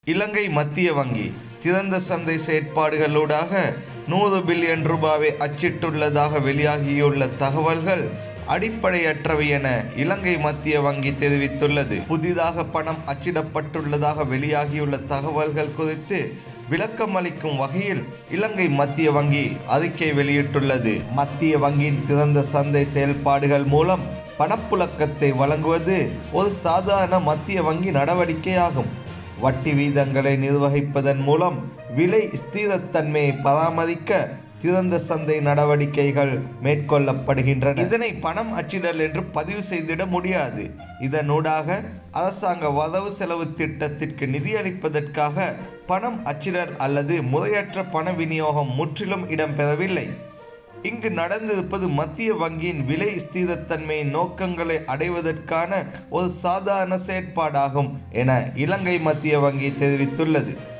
இலங்கை மத்திய வங்கி திறந்த சந்தை செயற்பாடுகளூடாக நூறு பில்லியன் ரூபாவை அச்சிட்டுள்ளதாக வெளியாகியுள்ள தகவல்கள் அடிப்படையற்றவை என இலங்கை மத்திய வங்கி தெரிவித்துள்ளது புதிதாக பணம் அச்சிடப்பட்டுள்ளதாக வெளியாகியுள்ள தகவல்கள் குறித்து விளக்கம் அளிக்கும் வகையில் இலங்கை மத்திய வங்கி அறிக்கை வெளியிட்டுள்ளது மத்திய வங்கியின் திறந்த சந்தை செயல்பாடுகள் மூலம் பணப்புழக்கத்தை வழங்குவது ஒரு சாதாரண மத்திய வங்கி நடவடிக்கையாகும் வட்டி வீதங்களை நிர்வகிப்பதன் மூலம் விலை ஸ்திரத்தன்மையை பராமரிக்க திறந்த சந்தை நடவடிக்கைகள் மேற்கொள்ளப்படுகின்றன இதனை பணம் அச்சிடல் என்று பதிவு செய்திட முடியாது இதனூடாக அரசாங்க வரவு செலவு திட்டத்திற்கு நிதியளிப்பதற்காக பணம் அச்சிடல் அல்லது முறையற்ற பண விநியோகம் முற்றிலும் இடம்பெறவில்லை இங்கு நடந்திருப்பது மத்திய வங்கியின் விலை ஸ்திரத்தன்மையின் நோக்கங்களை அடைவதற்கான ஒரு சாதாரண செயற்பாடாகும் என இலங்கை மத்திய வங்கி தெரிவித்துள்ளது